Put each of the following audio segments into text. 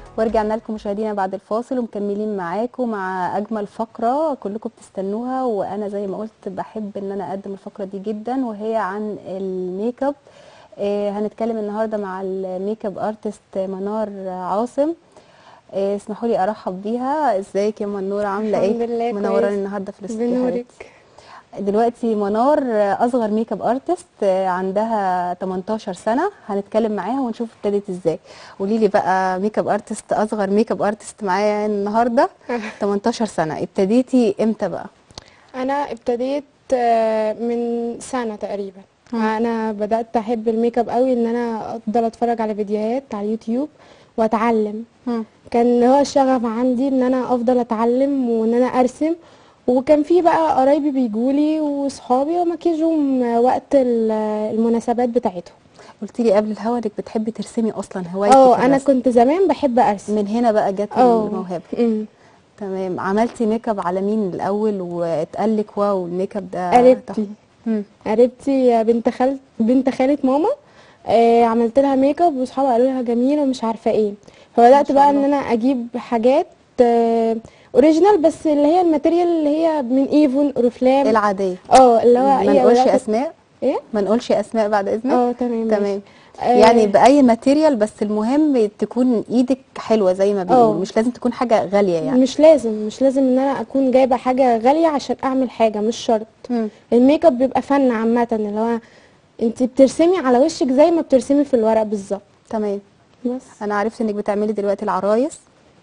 ورجعنا لكم مشاهدينا بعد الفاصل ومكملين معاكم مع اجمل فقره كلكم بتستنوها وانا زي ما قلت بحب ان انا اقدم الفقره دي جدا وهي عن الميك اب آه هنتكلم النهارده مع الميك اب ارتست منار عاصم آه اسمحوا لي ارحب بيها ازيك يا منور عامله ايه الحمد لله منوراني كويس. النهارده في الاستوديو بنورك حبيبتي. دلوقتي منار اصغر ميك اب ارتست عندها 18 سنه هنتكلم معاها ونشوف ابتدت ازاي قولي لي بقى ميك اب ارتست اصغر ميك اب ارتست معايا النهارده 18 سنه ابتديتي امتى بقى انا ابتديت آه، من سنه تقريبا مم. انا بدات احب الميك اب قوي ان انا افضل اتفرج على فيديوهات على اليوتيوب واتعلم مم. كان هو الشغف عندي ان انا افضل اتعلم وان انا ارسم وكان في بقى قرايبي بيجولي وصحابي ومكياجهم وقت ال- المناسبات بتاعتهم قلتي لي قبل الهوا انك بتحبي ترسمي اصلا هوايتك اه انا الرسم. كنت زمان بحب ارسم من هنا بقى جت اه الموهبه أمم. تمام عملتي ميك اب على مين الاول واتقال لك واو الميك اب ده قريبتي تحفة. مم. قريبتي بنت خال بنت خالة ماما آه عملت لها ميك اب واصحابها قالوا لها جميله ومش عارفه ايه فبدات ما شاء بقى ان الله. انا اجيب حاجات آه اوريجينال بس اللي هي الماتيريال اللي هي من ايفون اوريفلام العاديه اه اللي هو ما هي نقولش بدأت- اسماء ايه ما نقولش اسماء بعد اذنك اه تمام ماشي. تمام آه، يعني باي ماتيريال بس المهم تكون ايدك حلوه زي ما بيقولوا اه. مش لازم تكون حاجه غاليه يعني مش لازم مش لازم ان انا اكون جايبه حاجه غاليه عشان اعمل حاجه مش شرط مم. الميك اب بيبقى فن عامه اللي هو انت بترسمي على وشك زي ما بترسمي في الورق بالظبط تمام بس انا عرفت انك بتعملي دلوقتي العرايس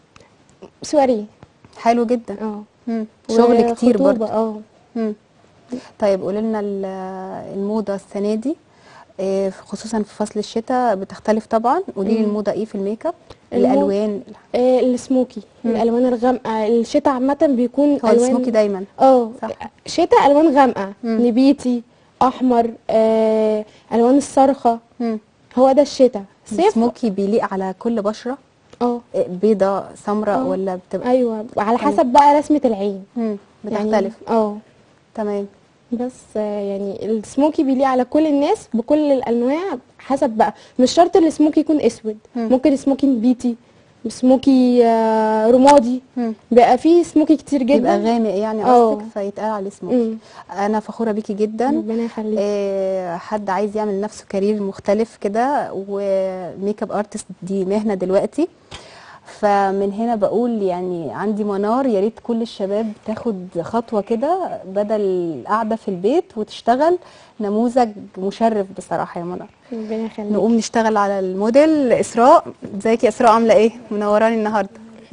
سوري حلو جدا اه مم. شغل كتير وخطوبة، برضه اه مم. طيب قولي لنا ال- الموضه السنه دي إيه، خصوصا في فصل الشتاء بتختلف طبعا قولي لي مم. الموضه ايه في الميك اب المو- الالوان آه، السموكي مم. الالوان الغامقه الشتاء عامه بيكون هو الوان السموكي دايما اه صح. شتاء الوان غامقه مم. نبيتي احمر آه، الوان الصرخه مم. هو ده الشتاء صيف السموكي بيليق على كل بشره اه إيه، بيضه سمراء اه. ولا بتبقى ايوه على حسب بقى رسمه العين مم. يعني- بتختلف اه تمام بس آه، يعني السموكي بيليق على كل الناس بكل الانواع حسب بقى مش شرط السموكي يكون اسود مم. ممكن سموكي نبيتي سموكي آه، رمادي مم. بقى فيه سموكي كتير جدا يبقى غامق يعني اه. قصدك فيتقال عليه سموكي مم. انا فخوره بيكي جدا ربنا يخليك آه، حد عايز يعمل نفسه كارير مختلف كده وميك اب ارتست دي مهنه دلوقتي فمن هنا بقول يعني عندي منار يا ريت كل الشباب تاخد خطوه كده بدل القعده في البيت وتشتغل نموذج مشرف بصراحه يا منار ربنا يخليك نقوم نشتغل على الموديل اسراء ازيك يا اسراء عامله ايه منوراني النهارده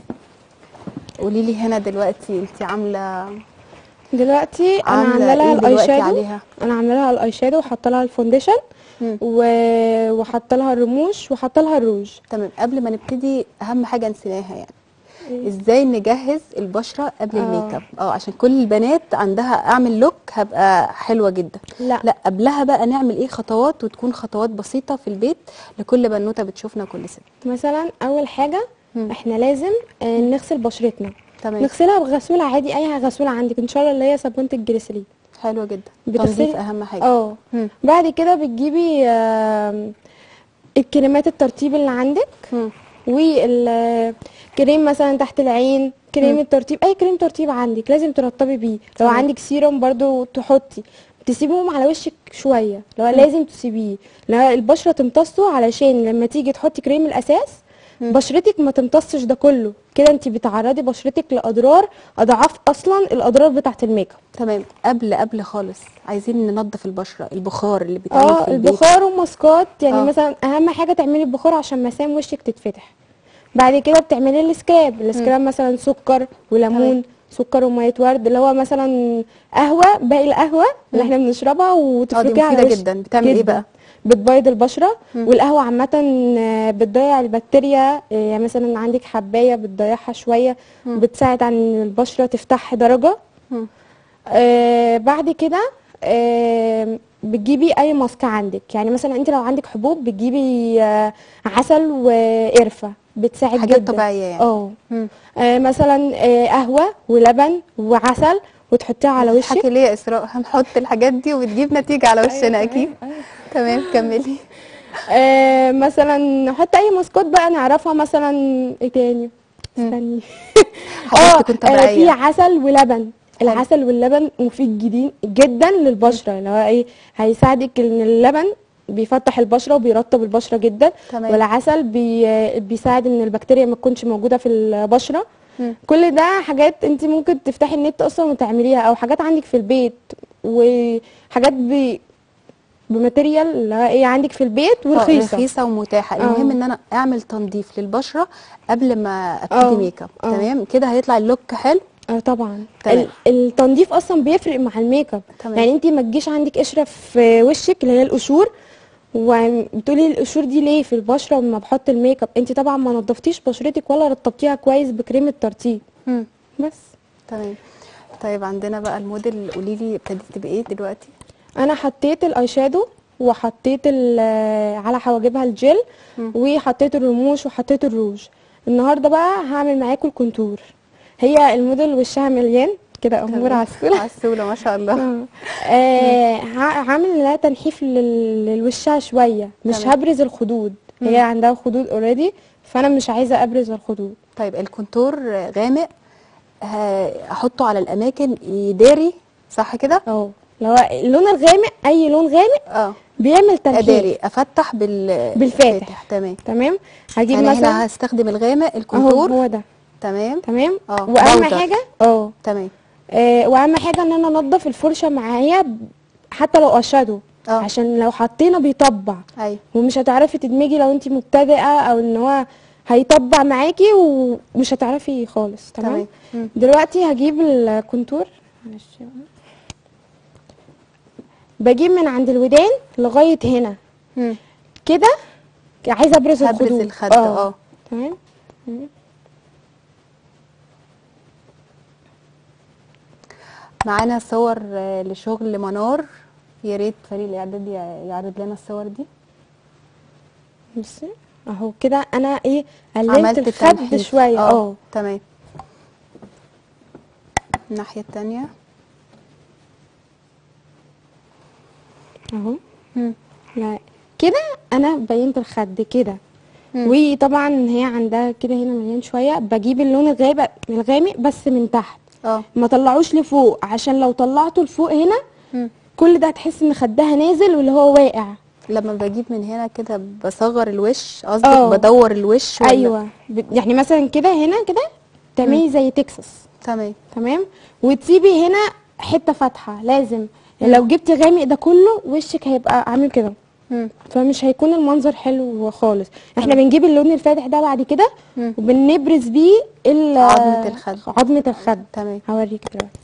قولي لي هنا دلوقتي انت عامله دلوقتي انا عامله عامله لها ايه الاي دلوقتي شادو عليها انا عامله لها الاي شادو وحاطه لها الفونديشن مم. و... وحاطه لها الرموش وحاطه لها الروج تمام قبل ما نبتدي اهم حاجه نسيناها يعني ازاي نجهز البشره قبل آه. الميك اب اه عشان كل البنات عندها اعمل لوك هبقى حلوه جدا لا لا قبلها بقى نعمل ايه خطوات وتكون خطوات بسيطه في البيت لكل بنوته بتشوفنا كل ست مثلا اول حاجه مم. احنا لازم آه، نغسل بشرتنا تمام نغسلها بغسوله عادي اي غسوله عندك ان شاء الله اللي هي صابونه الجليسرين حلوه جدا بتغسلي- تنظيف اهم حاجه اه مم. بعد كده بتجيبي آم، الكريمات الترطيب اللي عندك مم. والكريم مثلا تحت العين كريم مم. الترطيب اي كريم ترطيب عندك لازم ترطبي بيه لو تمام. عندك سيروم برضو تحطي تسيبهم على وشك شويه لو مم. لازم تسيبيه لو البشره تمتصه علشان لما تيجي تحطي كريم الاساس مم. بشرتك ما تمتصش ده كله كده انت بتعرضي بشرتك لاضرار اضعاف اصلا الاضرار بتاعه الميك اب تمام قبل قبل خالص عايزين ننظف البشره البخار اللي بيتعمل اه في البيت البخار وماسكات يعني آه. مثلا اهم حاجه تعملي البخار عشان مسام وشك تتفتح بعد كده بتعملي السكراب السكراب مثلا سكر وليمون تمام. سكر وميه ورد اللي هو مثلا قهوه باقي القهوه اللي مم. احنا بنشربها اه دي وتفركيها على مفيده وشك جدا بتعمل ايه جدا. بقى بتبيض البشره مم. والقهوه عامه آه، بتضيع البكتيريا آه، يعني مثلا عندك حبايه بتضيعها شويه مم. بتساعد عن البشره تفتح درجه مم. آه بعد كده آه بتجيبي اي ماسك عندك يعني مثلا انت لو عندك حبوب بتجيبي آه عسل وقرفه بتساعد حاجات جدا طبيعيه يعني اه مم. آه، مثلا آه قهوه ولبن وعسل وتحطيها على وشك حكي ليه يا اسراء هنحط الحاجات دي وبتجيب نتيجه على وشنا أيوة، اكيد أيوة، أيوة. تمام كملي آه مثلا نحط اي ماسكات بقى نعرفها مثلا ايه تاني استني حاولت اه كنت آه، في طبيعيه عسل ولبن حلو. العسل واللبن مفيد جديد جدا للبشره اللي هو ايه هيساعدك ان اللبن بيفتح البشره وبيرطب البشره جدا تمام. والعسل بي بيساعد ان البكتيريا ما تكونش موجوده في البشره مم. كل ده حاجات انت ممكن تفتحي النت اصلا وتعمليها او حاجات عندك في البيت وحاجات ب بماتيريال اللي هو ايه عندك في البيت آه، ورخيصه رخيصه ومتاحه آه. المهم ان انا اعمل تنظيف للبشره قبل ما آه، ابتدي ميك اب آه. تمام كده هيطلع اللوك حلو اه طبعا تمام. ال- التنظيف اصلا بيفرق مع الميك اب تمام. يعني انت ما تجيش عندك قشره في وشك اللي هي القشور وبتقولي القشور دي ليه في البشره لما بحط الميك اب انت طبعا ما نضفتيش بشرتك ولا رطبتيها كويس بكريم الترطيب مم. بس تمام طيب عندنا بقى الموديل قولي لي ابتديتي بايه دلوقتي انا حطيت الاي شادو وحطيت ال- على حواجبها الجل مم. وحطيت الرموش وحطيت الروج النهارده بقى هعمل معاكم الكونتور هي الموديل وشها مليان كده امور تمام. عسول عسوله ما شاء الله آه. آه، ه- هعمل لها تنحيف لل- للوشها شويه مش تمام. هبرز الخدود هي عندها خدود اوريدي فانا مش عايزه ابرز الخدود طيب الكونتور غامق ه- احطه على الاماكن يداري صح كده اه لو اللون الغامق اي لون غامق اه بيعمل تنحيف اداري افتح بال بالفاتح. تمام تمام هجيب يعني هنا مثلا هستخدم الغامق اهو الكونتور هو ده تمام تمام اه، واهم باودر. حاجه اه تمام آه، واهم حاجه ان انا انضف الفرشه معايا ب- حتى لو اشادو اه. عشان لو حطينا بيطبع ايوه ومش هتعرفي تدمجي لو انت مبتدئه او ان هو هيطبع معاكي ومش هتعرفي خالص تمام, تمام. مم. دلوقتي هجيب الكونتور معلش بقى. بجيب من عند الودان لغايه هنا مم. كده عايزه ابرز هبرز الخدود الخد اه تمام معانا صور آه، لشغل منار يا ريت فريق الاعداد يع- يعرض لنا الصور دي بصي اهو كده انا ايه قللت عملت الخد التنحيف. شويه اه تمام الناحيه التانية اهو مم. لا كده انا بينت الخد كده مم. وطبعا هي عندها كده هنا مليان شويه بجيب اللون الغامق الغامق بس من تحت اه ما طلعوش لفوق عشان لو طلعته لفوق هنا مم. كل ده هتحس ان خدها نازل واللي هو واقع لما بجيب من هنا كده بصغر الوش قصدك اه. بدور الوش ولا- ايوه ب- يعني مثلا كده هنا كده تعملي زي تكساس تمام تمام وتسيبي هنا حته فاتحه لازم يعني لو جبتي غامق ده كله وشك هيبقى عامل كده مم. فمش هيكون المنظر حلو خالص احنا بنجيب اللون الفاتح ده بعد كده مم. وبنبرز بيه ال- عظمة الخد. عظمة الخد تمام هوريك دلوقتي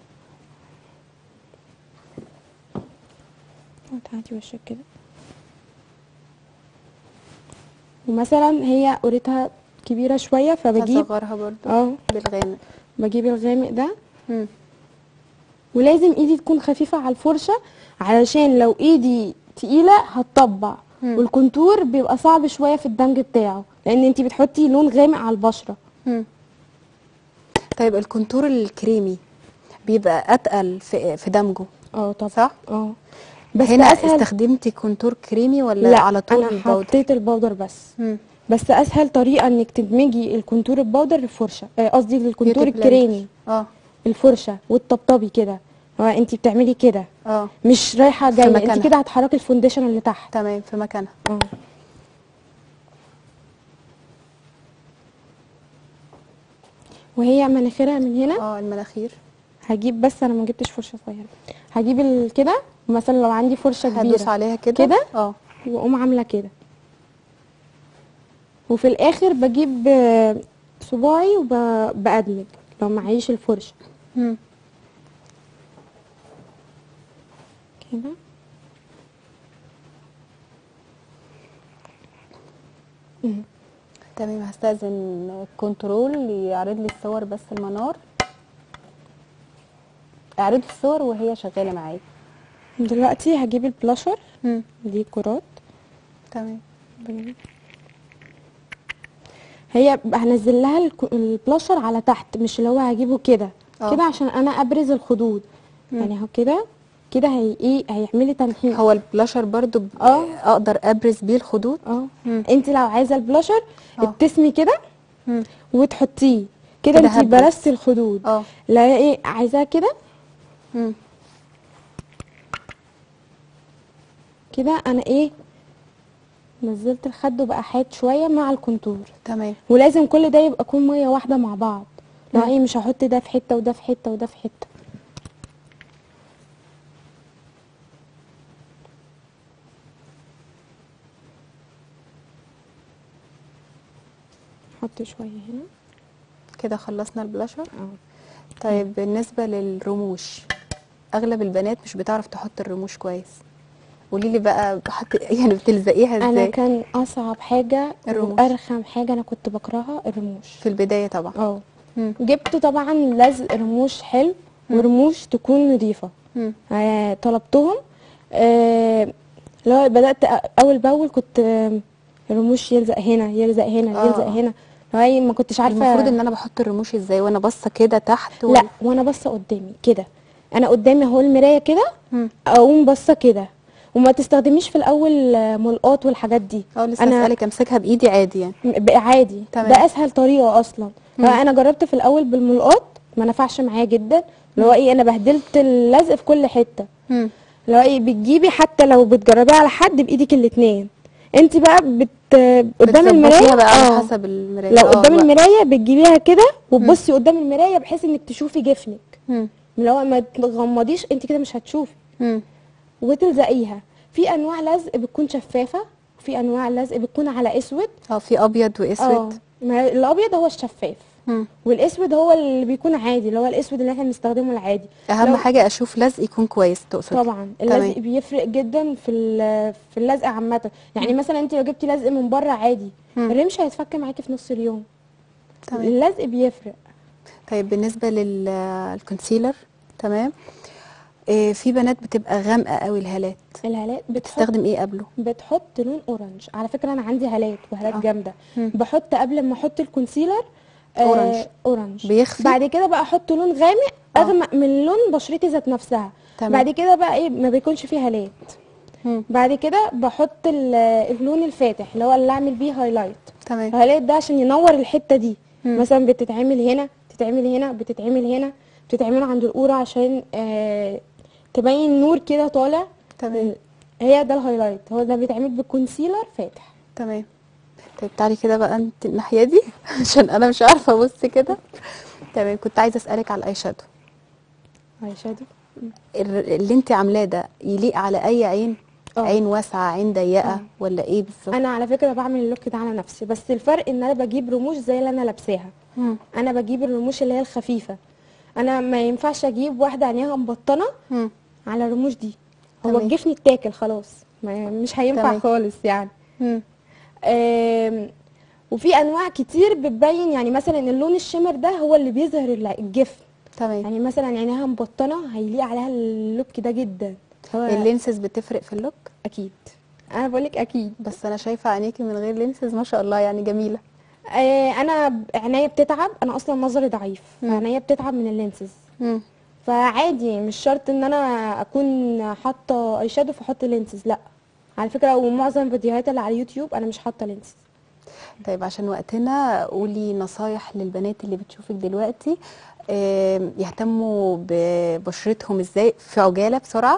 هاتي وشك كده ومثلا هي قريتها كبيرة شوية فبجيب هصغرها برضو اه بالغامق بجيب الغامق ده مم. ولازم ايدي تكون خفيفة على الفرشة علشان لو ايدي تقيلة هتطبع مم. والكونتور بيبقى صعب شوية في الدمج بتاعه لان انتي بتحطي لون غامق على البشرة مم. طيب الكونتور الكريمي بيبقى اتقل في في دمجه اه طبعا صح اه بس بس هنا اسهل استخدمتي كونتور كريمي ولا لا على طول انا البودر حطيت البودر بس مم. بس اسهل طريقه انك تدمجي الكونتور البودر الفرشه آه، قصدي الكونتور بيوتي الكريمي بلندر. اه الفرشه والطبطبي كده هو انت بتعملي كده اه مش رايحه في جايه مكانها. انت كده هتحركي الفونديشن اللي تحت تمام في مكانها اه وهي مناخيرها من هنا اه المناخير هجيب بس انا ما جبتش فرشه صغيره هجيب ال- كده مثلا لو عندي فرشه هدوس كبيره عليها كده كده؟ اه واقوم عامله كده وفي الاخر بجيب آه، صباعي وبأدمج لو معيش الفرشه مم. كده تمام هستأذن كنترول يعرض لي الصور بس المنار اعرضي الصور وهي شغالة معايا دلوقتي هجيب البلاشر مم. دي كرات تمام هي هنزل لها الك- البلاشر على تحت مش اللي هو هجيبه كده اه. كده عشان انا ابرز الخدود يعني اهو كده كده هي ايه هيعملي تنحيف هو البلاشر برضو ب- اه. اقدر ابرز بيه الخدود اه مم. انت لو عايزه البلاشر اه. ابتسمي كده مم. وتحطيه كده كده انت هبرز. برزتي الخدود اه لا ايه عايزاها كده مم. كده انا ايه نزلت الخد وبقى حاد شويه مع الكونتور تمام ولازم كل ده يبقى يكون ميه واحده مع بعض لا مم. ايه مش هحط ده في حته وده في حته وده في حته حط شويه هنا كده خلصنا البلاشر اه طيب بالنسبة للرموش أغلب البنات مش بتعرف تحط الرموش كويس قولي لي بقى بحط يعني بتلزقيها انا ازاي كان اصعب حاجه الرموش. وارخم حاجه انا كنت بكرهها الرموش في البداية طبعا اه مم. جبت طبعا لزق رموش حلو ورموش تكون نظيفه مم. آه، طلبتهم آه، لو بدأت أ- أول بأول كنت آه، الرموش يلزق هنا يلزق هنا آه. يلزق هنا هاي ما كنتش عارفة المفروض ان انا بحط الرموش ازاي وانا باصه كده تحت لا وأنا باصة قدامي كده أنا قدامي أهو المراية كده مم. أقوم باصة كده وما تستخدميش في الأول آه، ملقاط والحاجات دي اه لسه أنا اسالك امسكها بايدي عادي يعني بقى عادي تمام. ده أسهل طريقة أصلا مم. أنا جربت في الأول بالملقاط ما نفعش معايا جدا اللي هو إيه أنا بهدلت اللزق في كل حتة مم. لو ايه بتجيبي حتى لو بتجربيه على حد بايدك الاتنين انت بقى بت قدام بتظبطيها المرايه بقى على اه حسب المرايه لو آه، قدام بقى. المرايه بتجيبيها كده وتبصي قدام المرايه بحيث انك تشوفي جفنك مم. لو ما تغمضيش انت كده مش هتشوفي مم. وتلزقيها في انواع لزق بتكون شفافه وفي انواع لزق بتكون على اسود اه في ابيض اه واسود ما الابيض هو الشفاف مم. والاسود هو اللي بيكون عادي اللي هو الاسود اللي احنا بنستخدمه العادي اهم لو- حاجه اشوف لزق يكون كويس تقصد طبعا تمام. اللزق بيفرق جدا في ال- في اللزق عامه يعني مثلا انت لو جبتي لزق من بره عادي مم. الرمش هيتفك معاكي في نص اليوم تمام اللزق بيفرق طيب بالنسبه للكونسيلر تمام إيه في بنات بتبقى غامقه قوي الهالات الهالات بتحط تستخدم ايه قبله بتحط لون اورنج على فكره انا عندي هالات وهالات آه. جامده مم. بحط قبل ما احط الكونسيلر أورنج. اورنج بيخفي بعد كده بقى احط لون غامق آه. اغمق من لون بشرتي ذات نفسها تمام. بعد كده بقى ايه ما بيكونش فيه هالات مم. بعد كده بحط ال- اللون الفاتح اللي هو اللي اعمل بيه هايلايت تمام الهالات ده عشان ينور الحته دي مم. مثلا بتتعمل هنا بتتعمل هنا بتتعمل هنا بتتعمل عند القوره عشان آه تبين نور كده طالع تمام هي ده الهايلايت هو ده بيتعمل بكونسيلر فاتح تمام طيب تعالي كده بقى انت الناحيه دي عشان انا مش عارفه ابص كده تمام كنت عايزه اسالك على الاي شادو اي شادو ال- اللي انت عاملاه ده يليق على اي عين اه. عين واسعه عين ضيقه اه. ولا ايه بالظبط انا على فكره بعمل اللوك ده على نفسي بس الفرق ان انا بجيب رموش زي اللي انا لابساها مم. انا بجيب الرموش اللي هي الخفيفه انا ما ينفعش اجيب واحده عينيها مبطنه مم. على الرموش دي هو تمام. الجفن اتاكل خلاص ما مش هينفع تمام. خالص يعني مم. آم، وفي انواع كتير بتبين يعني مثلا اللون الشمر ده هو اللي بيظهر الل- الجفن تمام يعني مثلا عينيها مبطنه هيليق عليها اللوك ده جدا هو اللينسز بتفرق في اللوك اكيد انا بقولك اكيد بس انا شايفه عينيكي من غير لينسز ما شاء الله يعني جميله آه، انا ب- عينيا بتتعب انا اصلا نظري ضعيف مم. فعينيا بتتعب من اللينسز مم. فعادي مش شرط ان انا اكون حاطه اي شادو فاحط لينسز لا على فكره ومعظم الفيديوهات اللي على اليوتيوب انا مش حاطه لينسز طيب عشان وقتنا قولي نصايح للبنات اللي بتشوفك دلوقتي آم، يهتموا ببشرتهم ازاي في عجاله بسرعه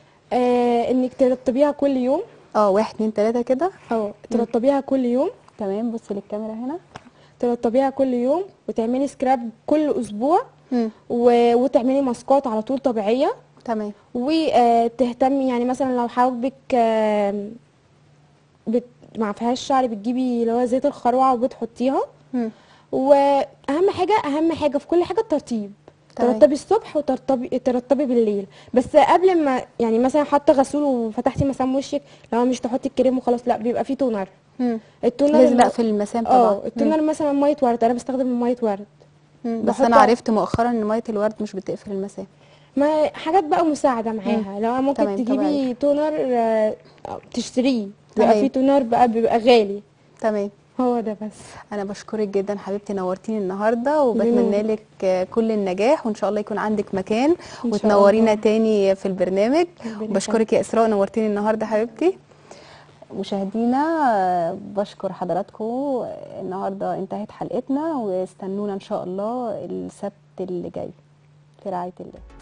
آه انك ترطبيها كل يوم اه واحد اتنين تلاته كده اه ترطبيها كل يوم تمام بصي للكاميرا هنا ترطبيها كل يوم وتعملي سكراب كل اسبوع مم. و... وتعملي ماسكات على طول طبيعيه تمام وتهتمي يعني مثلا لو حواجبك آم، بت... ما فيهاش شعر بتجيبي اللي هو زيت الخروع وبتحطيها مم. واهم حاجه اهم حاجه في كل حاجه الترطيب تمام. ترطبي الصبح وترطبي ترطبي بالليل بس قبل ما يعني مثلا حاطه غسول وفتحتي مسام وشك لو مش تحطي الكريم وخلاص لا بيبقى فيه تونر مم. التونر لازم اللي- اقفل المسام طبعا اه التونر مثلا ميه ورد انا بستخدم ميه ورد مم. بس بحط انا ع- عرفت مؤخرا ان ميه الورد مش بتقفل المسام ما حاجات بقى مساعده معاها لو ممكن تمام، تجيبي طبيعي. تونر آه، تشتريه بيبقى تمام. فيه تونر بقى بيبقى غالي تمام هو ده بس انا بشكرك جدا حبيبتي نورتيني النهارده بنور. وبتمنى لك آه، كل النجاح وان شاء الله يكون عندك مكان إن شاء وتنورينا الله. تاني في البرنامج ربنا بشكرك يا اسراء نورتيني النهارده حبيبتي مشاهدينا آه، بشكر حضراتكم النهارده انتهت حلقتنا واستنونا ان شاء الله السبت اللي جاي في رعايه الله